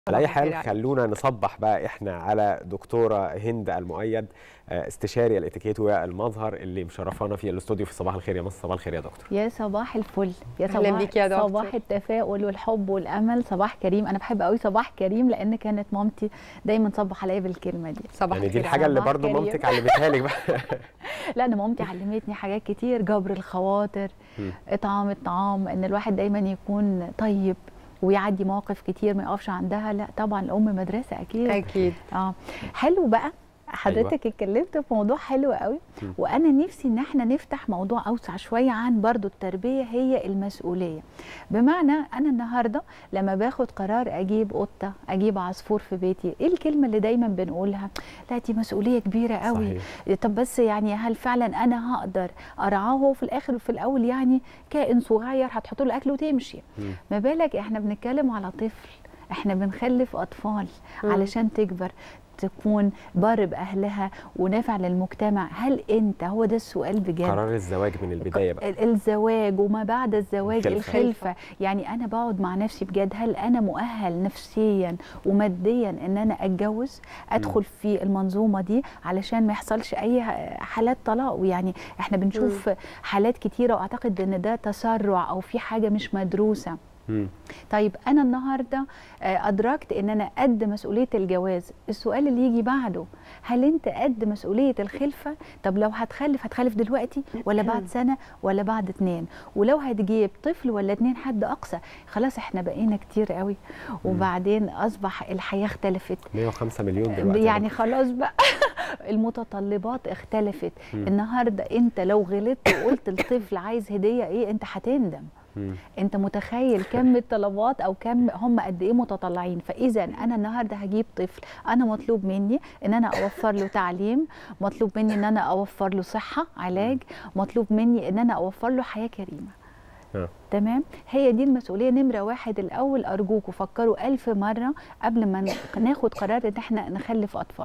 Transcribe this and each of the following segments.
على اي صباح الخير حال عليك. خلونا نصبح بقى احنا على دكتوره هند المؤيد آه، استشاري الاتيكيت والمظهر اللي مشرفانا في الاستوديو في صباح الخير يا مصر صباح الخير يا دكتور يا صباح الفل يا أهلاً صباح بيك يا دكتور. صباح التفاؤل والحب والامل صباح كريم انا بحب قوي صباح كريم لان كانت مامتي دايما تصبح عليا بالكلمه دي صباح يعني دي الخير الحاجه اللي صباح برضو كريم. مامتك علمتها لك بقى لا انا مامتي علمتني حاجات كتير جبر الخواطر مم. اطعام الطعام ان الواحد دايما يكون طيب ويعدي مواقف كتير ما يقفش عندها لا طبعا الام مدرسه اكيد اكيد اه حلو بقى حضرتك اتكلمت في موضوع حلو قوي وانا نفسي ان احنا نفتح موضوع اوسع شويه عن برضو التربيه هي المسؤوليه بمعنى انا النهارده لما باخد قرار اجيب قطه اجيب عصفور في بيتي ايه الكلمه اللي دايما بنقولها لا دي مسؤوليه كبيره قوي صحيح. طب بس يعني هل فعلا انا هقدر ارعاه وفي الاخر وفي الاول يعني كائن صغير هتحط له اكل وتمشي مم. ما بالك احنا بنتكلم على طفل احنا بنخلف اطفال مم. علشان تكبر تكون بار باهلها ونافع للمجتمع هل انت هو ده السؤال بجد قرار الزواج من البدايه بقى ال- الزواج وما بعد الزواج الخلفة. الخلفة يعني أنا بقعد مع نفسي بجد هل أنا مؤهل نفسيا وماديا إن أنا أتجوز أدخل في المنظومة دي علشان ما يحصلش أي حالات طلاق ويعني إحنا بنشوف حالات كتيرة وأعتقد إن ده تسرع أو في حاجة مش مدروسة مم. طيب انا النهارده آه، ادركت ان انا قد مسؤوليه الجواز السؤال اللي يجي بعده هل انت قد مسؤوليه الخلفه طب لو هتخلف هتخلف دلوقتي ولا بعد سنه ولا بعد اتنين ولو هتجيب طفل ولا اتنين حد اقصى خلاص احنا بقينا كتير قوي وبعدين اصبح الحياه اختلفت 105 مليون دلوقتي يا يعني دكتور. خلاص بقى المتطلبات اختلفت مم. النهارده انت لو غلطت وقلت الطفل عايز هديه ايه انت هتندم مم. انت متخيل كم الطلبات او كم هم قد ايه متطلعين فاذا انا النهارده هجيب طفل انا مطلوب مني ان انا اوفر له تعليم مطلوب مني ان انا اوفر له صحه علاج مطلوب مني ان انا اوفر له حياه كريمه آه. تمام هي دي المسؤوليه نمره واحد الاول ارجوكوا فكروا ألف مره قبل ما ناخد قرار ان احنا نخلف اطفال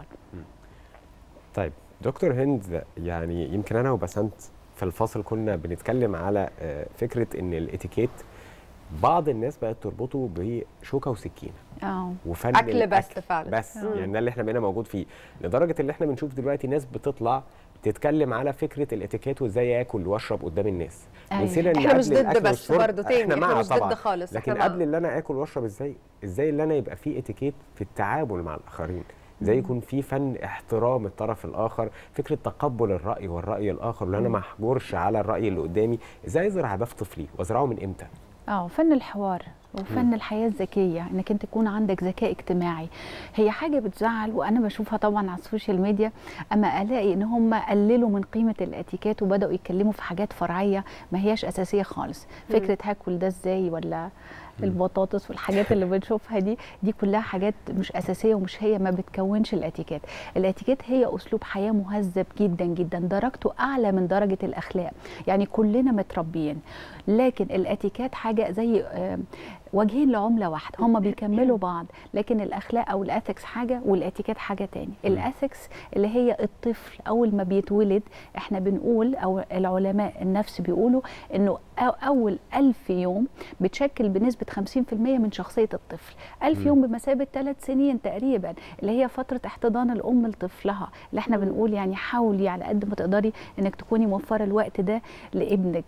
طيب دكتور هند يعني يمكن انا وبسنت في الفصل كنا بنتكلم على آه، فكره ان الاتيكيت بعض الناس بقت تربطه بشوكه وسكينه اه وفن اكل بس الأكل. فعلا بس آه. يعني ده اللي احنا بقينا موجود فيه لدرجه اللي احنا بنشوف دلوقتي ناس بتطلع تتكلم على فكره الاتيكيت وازاي اكل واشرب قدام الناس أيوة. نسينا ان احنا مش قبل ضد الأكل بس والشرب برضه تاني احنا احنا مع مش طبعا ضد خالص لكن احنا مع. قبل اللي انا اكل واشرب ازاي ازاي اللي انا يبقى في اتيكيت في التعامل مع الاخرين ازاي يكون في فن احترام الطرف الاخر فكره تقبل الراي والراي الاخر وان انا ما احجرش على الراي اللي قدامي ازاي ازرع ده في طفلي وازرعه من امتى اه فن الحوار وفن الحياه الذكيه انك انت يكون عندك ذكاء اجتماعي هي حاجه بتزعل وانا بشوفها طبعا على السوشيال ميديا اما الاقي ان هم قللوا من قيمه الاتيكيت وبداوا يتكلموا في حاجات فرعيه ما هياش اساسيه خالص فكره هاكل ده ازاي ولا البطاطس والحاجات اللي بنشوفها دي دي كلها حاجات مش اساسيه ومش هي ما بتكونش الاتيكيت الاتيكيت هي اسلوب حياه مهذب جدا جدا درجته اعلى من درجه الاخلاق يعني كلنا متربيين لكن الاتيكيت حاجه زي آه، وجهين لعمله واحده هما بيكملوا بعض لكن الاخلاق او الاثكس حاجه والاتيكيت حاجه تاني الاثكس اللي هي الطفل اول ما بيتولد احنا بنقول او العلماء النفس بيقولوا انه أو- اول ألف يوم بتشكل بنسبه 50% من شخصيه الطفل ألف يوم بمثابه ثلاث سنين تقريبا اللي هي فتره احتضان الام لطفلها اللي احنا بنقول يعني حاولي على قد ما تقدري انك تكوني موفره الوقت ده لابنك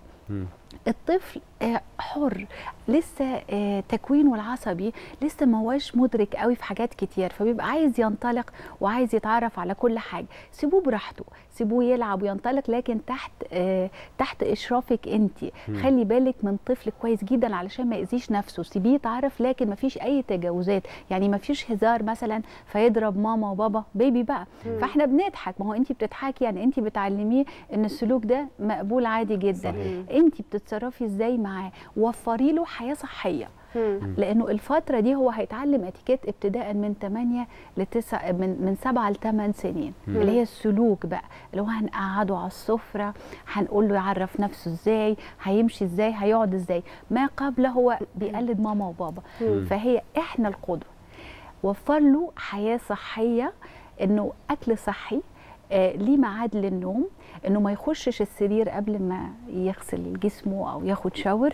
الطفل آه، حر لسه آه، تكوينه العصبي لسه ما هوش مدرك قوي في حاجات كتير فبيبقى عايز ينطلق وعايز يتعرف على كل حاجه سيبوه براحته سيبوه يلعب وينطلق لكن تحت آه، تحت اشرافك انت خلي بالك من طفل كويس جدا علشان ما يأذيش نفسه سيبيه يتعرف لكن ما فيش اي تجاوزات يعني ما فيش هزار مثلا فيضرب ماما وبابا بيبي بقى فاحنا بنضحك ما هو انت بتضحكي يعني انت بتعلميه ان السلوك ده مقبول عادي جدا صحيح. انت بتتصرفي ازاي معاه وفري له حياه صحيه مم. لانه الفتره دي هو هيتعلم اتيكيت ابتداء من 8 ل 9 من من 7 ل 8 سنين اللي هي السلوك بقى اللي هو هنقعده على السفره هنقول له يعرف نفسه ازاي هيمشي ازاي هيقعد ازاي ما قبل هو بيقلد ماما وبابا فهي احنا القدوه وفر له حياه صحيه انه اكل صحي آه ليه ميعاد للنوم انه ما يخشش السرير قبل ما يغسل جسمه او ياخد شاور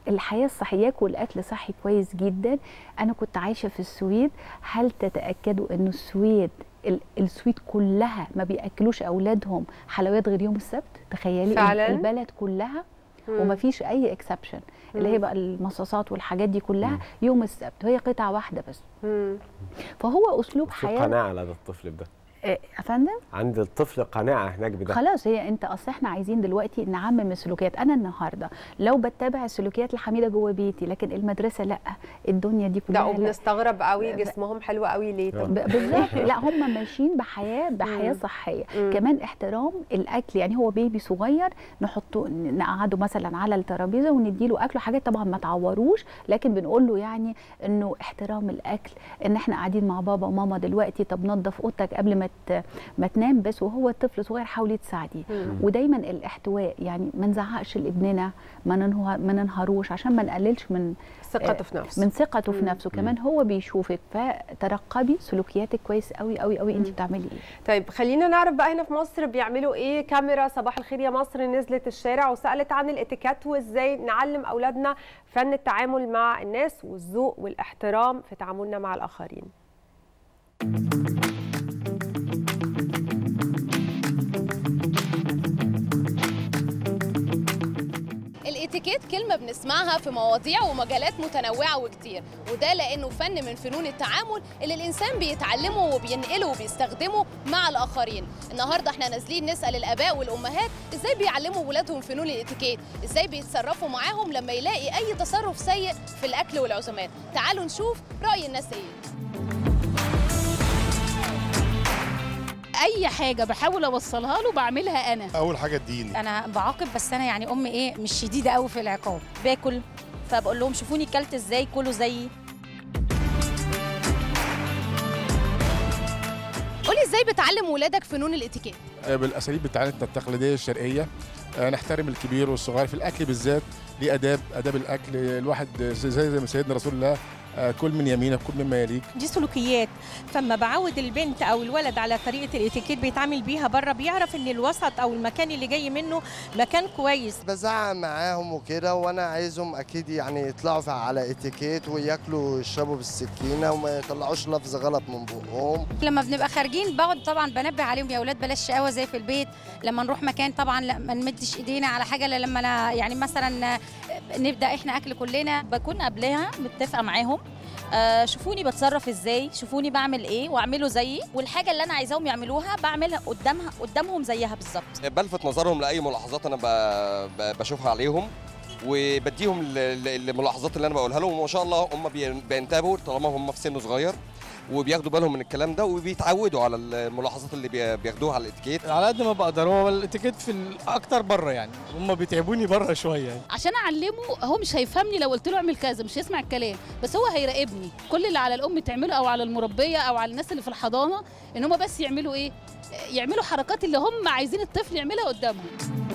الحياه الصحيه ياكل الاكل صحي كويس جدا انا كنت عايشه في السويد هل تتاكدوا ان السويد ال- السويد كلها ما بياكلوش اولادهم حلويات غير يوم السبت تخيلي فعلاً؟ البلد كلها مم. وما فيش اي اكسبشن اللي هي مم. بقى المصاصات والحاجات دي كلها مم. يوم السبت وهي قطعه واحده بس مم. فهو اسلوب في حياه قناعه لدى الطفل بده آه، يا فندم عند الطفل قناعه هناك بده خلاص هي انت اصل احنا عايزين دلوقتي نعمم السلوكيات انا النهارده لو بتبع السلوكيات الحميده جوه بيتي لكن المدرسه لا الدنيا دي لا كلها لا. وبنستغرب قوي جسمهم حلو قوي ليه طب ب- بالظبط لا هم ماشيين بحياه بحياه مم. صحيه مم. كمان احترام الاكل يعني هو بيبي صغير نحطه نقعده مثلا على الترابيزه ونديله اكله حاجات طبعا ما تعوروش لكن بنقول له يعني انه احترام الاكل ان احنا قاعدين مع بابا وماما دلوقتي طب نظف اوضتك قبل ما ت- ما تنام بس وهو طفل صغير حاولي تساعديه مم. ودايما الاحتواء يعني ما نزعقش لابننا ما ننهار ما ننهروش عشان ما نقللش من ثقته في نفسه من ثقته في مم. نفسه كمان هو بيشوفك فترقبي سلوكياتك كويس قوي قوي قوي انت مم. بتعملي ايه طيب خلينا نعرف بقى هنا في مصر بيعملوا ايه كاميرا صباح الخير يا مصر نزلت الشارع وسالت عن الاتيكيت وازاي نعلم اولادنا فن التعامل مع الناس والذوق والاحترام في تعاملنا مع الاخرين الاتيكيت كلمة بنسمعها في مواضيع ومجالات متنوعة وكتير وده لأنه فن من فنون التعامل اللي الإنسان بيتعلمه وبينقله وبيستخدمه مع الآخرين النهاردة احنا نازلين نسأل الآباء والأمهات إزاي بيعلموا ولادهم فنون الاتيكيت إزاي بيتصرفوا معاهم لما يلاقي أي تصرف سيء في الأكل والعزومات تعالوا نشوف رأي الناس إيه اي حاجه بحاول اوصلها له بعملها انا اول حاجه الدين انا بعاقب بس انا يعني ام ايه مش شديده قوي في العقاب باكل فبقول لهم شوفوني كلت ازاي كلوا زيي قولي إزاي بتعلم ولادك فنون الاتيكيت بالاساليب بتاعتنا التقليديه الشرقيه آه، نحترم الكبير والصغير في الاكل بالذات ليه اداب اداب الاكل الواحد زي زي ما سيدنا رسول الله آه، كل من يمينك كل مما يليك دي سلوكيات فما بعود البنت او الولد على طريقه الاتيكيت بيتعامل بيها بره بيعرف ان الوسط او المكان اللي جاي منه مكان كويس بزعق معاهم وكده وانا عايزهم اكيد يعني يطلعوا في- على اتيكيت وياكلوا ويشربوا بالسكينه وما يطلعوش لفظ غلط من بقهم لما بنبقى خارجين بقعد طبعا بنبه عليهم يا اولاد بلاش شقاوه زي في البيت لما نروح مكان طبعا لا ما نمدش ايدينا على حاجه الا لما أنا يعني مثلا نبدا احنا اكل كلنا بكون قبلها متفقه معاهم آه شوفوني بتصرف ازاي شوفوني بعمل ايه واعملوا زيي والحاجه اللي انا عايزاهم يعملوها بعملها قدامها قدامهم زيها بالظبط بلفت نظرهم لاي ملاحظات انا ب- ب- بشوفها عليهم وبديهم ال- ال- الملاحظات اللي انا بقولها لهم وما شاء الله هم بي- بينتبهوا طالما هم في سن صغير وبياخدوا بالهم من الكلام ده وبيتعودوا على الملاحظات اللي بي- بياخدوها على الاتيكيت على قد ما بقدر هو الاتيكيت في ال- اكتر بره يعني هم بيتعبوني بره شويه يعني. عشان اعلمه هو مش هيفهمني لو قلت له اعمل كذا مش هيسمع الكلام بس هو هيراقبني كل اللي على الام تعمله او على المربيه او على الناس اللي في الحضانه ان هم بس يعملوا ايه يعملوا حركات اللي هم عايزين الطفل يعملها قدامهم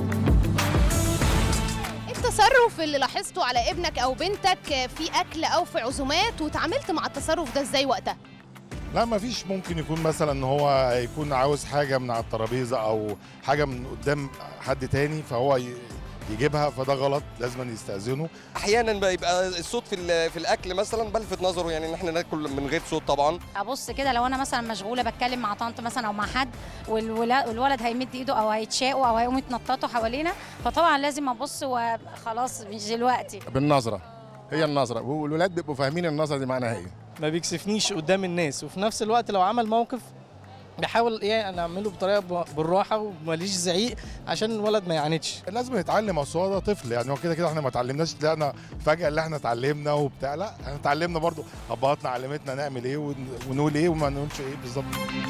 التصرف اللي لاحظته على ابنك او بنتك في اكل او في عزومات وتعاملت مع التصرف ده ازاي وقتها لا ما فيش ممكن يكون مثلا ان هو يكون عاوز حاجه من على الترابيزه او حاجه من قدام حد تاني فهو ي- يجيبها فده غلط لازم يستاذنه احيانا بيبقى الصوت في ال- في الاكل مثلا بلفت نظره يعني ان احنا ناكل من غير صوت طبعا ابص كده لو انا مثلا مشغوله بتكلم مع طنط مثلا او مع حد والولا- والولد هيمد ايده او هيتشاقوا او هيقوموا يتنططوا حوالينا فطبعا لازم ابص وخلاص مش دلوقتي بالنظره هي النظره والولاد بيبقوا فاهمين النظره دي معناها ايه ما بيكسفنيش قدام الناس وفي نفس الوقت لو عمل موقف بحاول ايه انا اعمله بطريقه ب- بالراحه وماليش زعيق عشان الولد ما يعاندش لازم يتعلم اصل هو ده طفل يعني هو كده كده احنا ما اتعلمناش طلعنا فجاه اللي احنا اتعلمنا وبتاع لا احنا اتعلمنا برضو ابهاتنا علمتنا نعمل ايه ون- ونقول ايه وما نقولش ايه بالظبط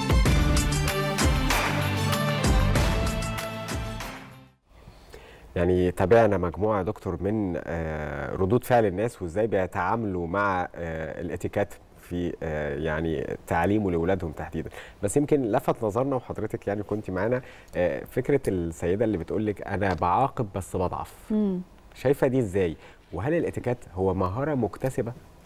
يعني تابعنا مجموعه يا دكتور من آه، ردود فعل الناس وازاي بيتعاملوا مع آه، الاتيكيت في آه، يعني تعليمه لاولادهم تحديدا بس يمكن لفت نظرنا وحضرتك يعني كنت معانا آه، فكره السيده اللي بتقول لك انا بعاقب بس بضعف مم. شايفه دي ازاي وهل الاتيكيت هو مهاره مكتسبه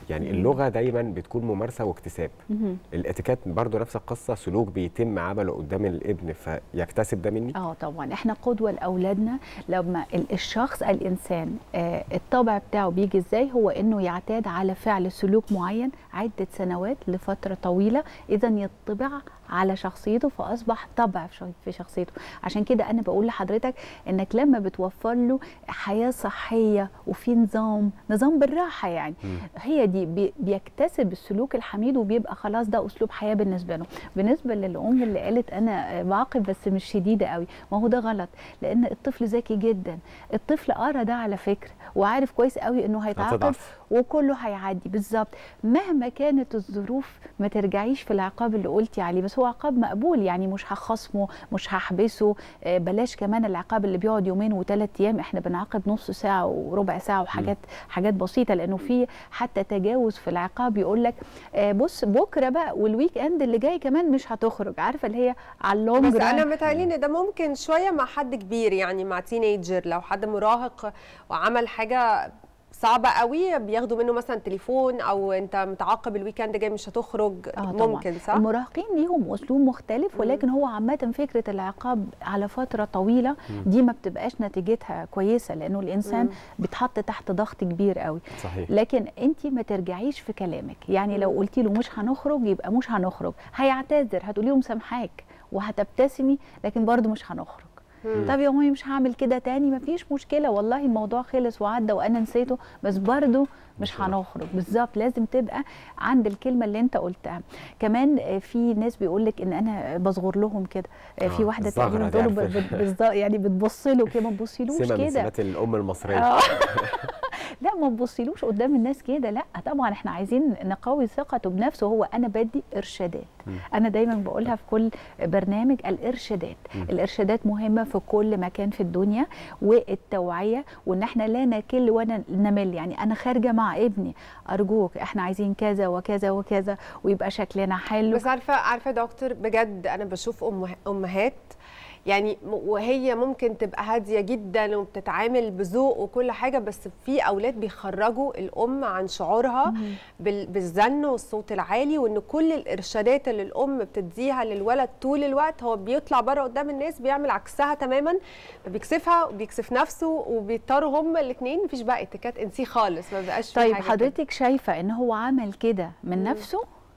يعني اللغه دايما بتكون ممارسه واكتساب مهم. الاتيكيت برضو نفس القصه سلوك بيتم عمله قدام الابن فيكتسب ده مني اه طبعا احنا قدوه لاولادنا لما ال- الشخص الانسان آه الطبع بتاعه بيجي ازاي هو انه يعتاد على فعل سلوك معين عده سنوات لفتره طويله اذا يطبع على شخصيته فاصبح طبع في شخ- في شخصيته عشان كده انا بقول لحضرتك انك لما بتوفر له حياه صحيه وفي نظام نظام بالراحه يعني هي دي بي- بيكتسب السلوك الحميد وبيبقى خلاص ده اسلوب حياه بالنسبه له بالنسبه للام اللي قالت انا بعاقب بس مش شديده قوي ما هو ده غلط لان الطفل ذكي جدا الطفل قرا ده على فكره وعارف كويس قوي انه هيتعاقب هتضعف. وكله هيعدي بالظبط مهما كانت الظروف ما ترجعيش في العقاب اللي قلتي عليه بس هو عقاب مقبول يعني مش هخصمه مش هحبسه آه، بلاش كمان العقاب اللي بيقعد يومين وثلاث ايام احنا بنعاقب نص ساعه وربع ساعه وحاجات حاجات بسيطه لانه في حتى تجاوز في العقاب يقول لك آه، بص بكره بقى والويك اند اللي جاي كمان مش هتخرج عارفه اللي هي على اللونج بس انا ران. متهيألي ان ده ممكن شويه مع حد كبير يعني مع تينيجر لو حد مراهق وعمل حاجه صعبة قوي بياخدوا منه مثلا تليفون او انت متعاقب الويكند جاي مش هتخرج آه طبعاً. ممكن صح؟ المراهقين ليهم اسلوب مختلف ولكن هو عامه فكره العقاب على فتره طويله دي ما بتبقاش نتيجتها كويسه لانه الانسان مم. بيتحط تحت ضغط كبير قوي صحيح لكن انت ما ترجعيش في كلامك يعني لو قلتي له مش هنخرج يبقى مش هنخرج هيعتذر هتقولي له مسامحاك وهتبتسمي لكن برضه مش هنخرج مم. طب يا مامي مش هعمل كده تاني مفيش مشكله والله الموضوع خلص وعدى وانا نسيته بس برضه مش هنخرج بالظبط لازم تبقى عند الكلمه اللي انت قلتها كمان آه، في ناس بيقول لك ان انا بصغر لهم كده آه، في آه، واحده الزغرة تقريبا دي بتقول له عارفة. ب- ب- بالظبط يعني بتبص له كده ما تبصيلوش سمه من كده سمات الام المصريه آه. لا ما تبصيلوش قدام الناس كده لا طبعا احنا عايزين نقوي ثقته بنفسه هو انا بدي ارشادات مم. انا دايما بقولها في كل برنامج الارشادات مم. الارشادات مهمه في كل مكان في الدنيا والتوعيه وان احنا لا نكل ولا نمل يعني انا خارجه مع ابني ارجوك احنا عايزين كذا وكذا وكذا ويبقى شكلنا حلو بس عارفه عارفه يا دكتور بجد انا بشوف أمه امهات يعني م- وهي ممكن تبقى هاديه جدا وبتتعامل بذوق وكل حاجه بس في اولاد بيخرجوا الام عن شعورها بال- بالزن والصوت العالي وان كل الارشادات اللي الام بتديها للولد طول الوقت هو بيطلع بره قدام الناس بيعمل عكسها تماما فبيكسفها وبيكسف نفسه وبيضطروا هما الاثنين مفيش بقى اتكات انسيه خالص ما بقاش في طيب حاجة كده. حضرتك شايفه ان هو عمل كده من مم. نفسه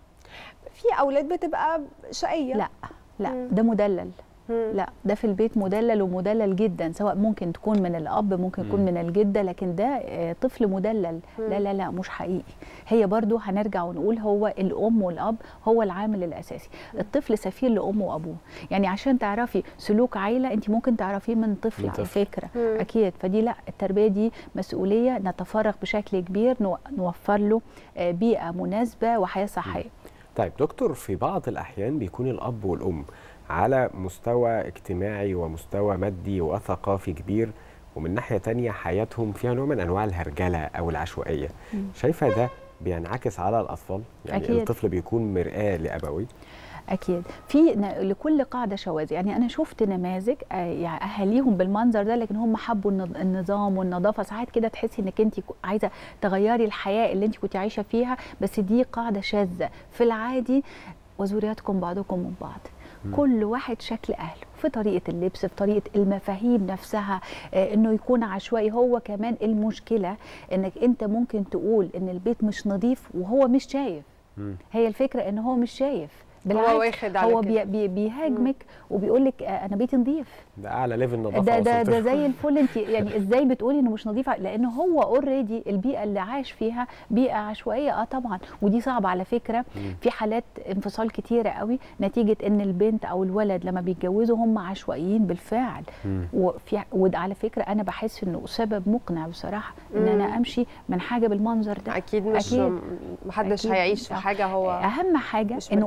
في اولاد بتبقى شقيه لا لا مم. ده مدلل مم. لا ده في البيت مدلل ومدلل جدا سواء ممكن تكون من الاب ممكن يكون مم. من الجده لكن ده آه، طفل مدلل لا لا لا مش حقيقي هي برضو هنرجع ونقول هو الام والاب هو العامل الاساسي الطفل سفير لامه وابوه يعني عشان تعرفي سلوك عيله انت ممكن تعرفيه من طفل من على طفل. فكره مم. اكيد فدي لا التربيه دي مسؤوليه نتفرغ بشكل كبير نو- نوفر له آه، بيئه مناسبه وحياه صحيه طيب دكتور في بعض الأحيان بيكون الأب والأم على مستوى اجتماعي ومستوى مادي وثقافي كبير ومن ناحية تانية حياتهم فيها نوع من أنواع الهرجلة أو العشوائية شايفة ده بينعكس على الأطفال يعني أكيد. الطفل بيكون مرآة لأبويه اكيد في ن- لكل قاعده شواذ يعني انا شفت نماذج آه، يعني اهاليهم بالمنظر ده لكن هم حبوا النظ- النظام والنظافه ساعات كده تحسي انك انت عايزه تغيري الحياه اللي انت كنت عايشه فيها بس دي قاعده شاذه في العادي وذرياتكم بعضكم من بعض كل واحد شكل اهله في طريقه اللبس في طريقه المفاهيم نفسها آه، انه يكون عشوائي هو كمان المشكله انك انت ممكن تقول ان البيت مش نظيف وهو مش شايف مم. هي الفكره ان هو مش شايف هو بالعكس واخد على هو كده. بي بي بيهاجمك وبيقول لك انا بيتي نظيف ده أعلى ليفل نظافة ده ده وصلت ده له. زي الفل انت يعني ازاي بتقولي انه مش نظيفه لان هو اوريدي البيئه اللي عاش فيها بيئه عشوائيه اه طبعا ودي صعبه على فكره مم. في حالات انفصال كتيره قوي نتيجه ان البنت او الولد لما بيتجوزوا هم عشوائيين بالفعل مم. وفي وده على فكره انا بحس انه سبب مقنع بصراحه ان مم. انا امشي من حاجه بالمنظر ده اكيد مش أكيد. محدش أكيد. هيعيش في آه. حاجه هو اهم حاجه مش انه مرتاح انا نفسياً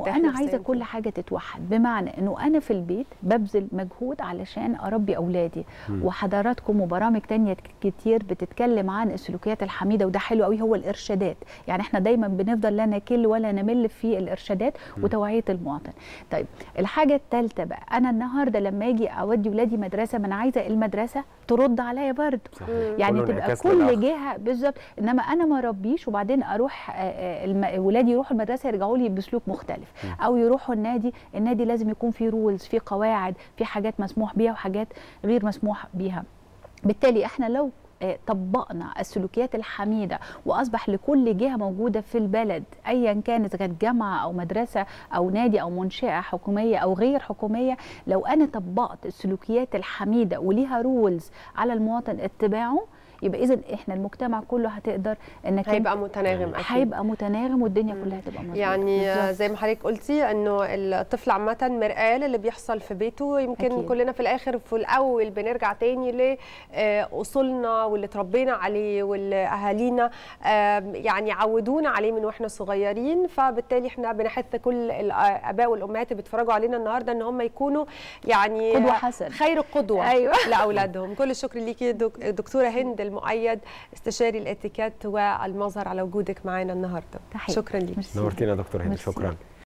عايزه فهمت. كل حاجه تتوحد بمعنى انه انا في البيت ببذل مجهود علشان اربي اولادي مم. وحضراتكم وبرامج تانية كتير بتتكلم عن السلوكيات الحميده وده حلو قوي هو الارشادات يعني احنا دايما بنفضل لا نكل ولا نمل في الارشادات مم. وتوعيه المواطن طيب الحاجه الثالثه بقى انا النهارده لما اجي اودي ولادي مدرسه ما انا عايزه المدرسه ترد عليا برضه صحيح. يعني كله تبقى انعكاس كل للآخر. جهه بالظبط انما انا ما اربيش وبعدين اروح آه، آه، الم- ولادي يروحوا المدرسه يرجعوا لي بسلوك مختلف مم. او يروحوا النادي النادي لازم يكون فيه رولز فيه قواعد في حاجات مسموح بيها وحاجات غير مسموح بيها بالتالي احنا لو آه، طبقنا السلوكيات الحميده واصبح لكل جهه موجوده في البلد ايا كانت إذا كانت جامعه او مدرسه او نادي او منشاه حكوميه او غير حكوميه لو انا طبقت السلوكيات الحميده وليها رولز على المواطن اتباعه يبقى اذا احنا المجتمع كله هتقدر انك هيبقى أنت- متناغم أكيد. هيبقى متناغم والدنيا كلها هتبقى مظبوطه يعني بالظبط. زي ما حضرتك قلتي انه الطفل عامه مرآة اللي بيحصل في بيته يمكن أكيد. أكيد. كلنا في الاخر في الاول بنرجع تاني لاصولنا واللي اتربينا عليه واللي اهالينا آم، يعني عودونا عليه من واحنا صغيرين فبالتالي احنا بنحث كل الاباء والامهات اللي بيتفرجوا علينا النهارده ان هم يكونوا يعني قدوة حسنة. خير قدوه أيوة. لاولادهم كل الشكر ليكي دك- دكتوره هند المؤيد استشاري الاتيكيت والمظهر على وجودك معانا النهارده تحية. شكرا ليكي نورتينا يا دكتور هند ميرسي. شكرا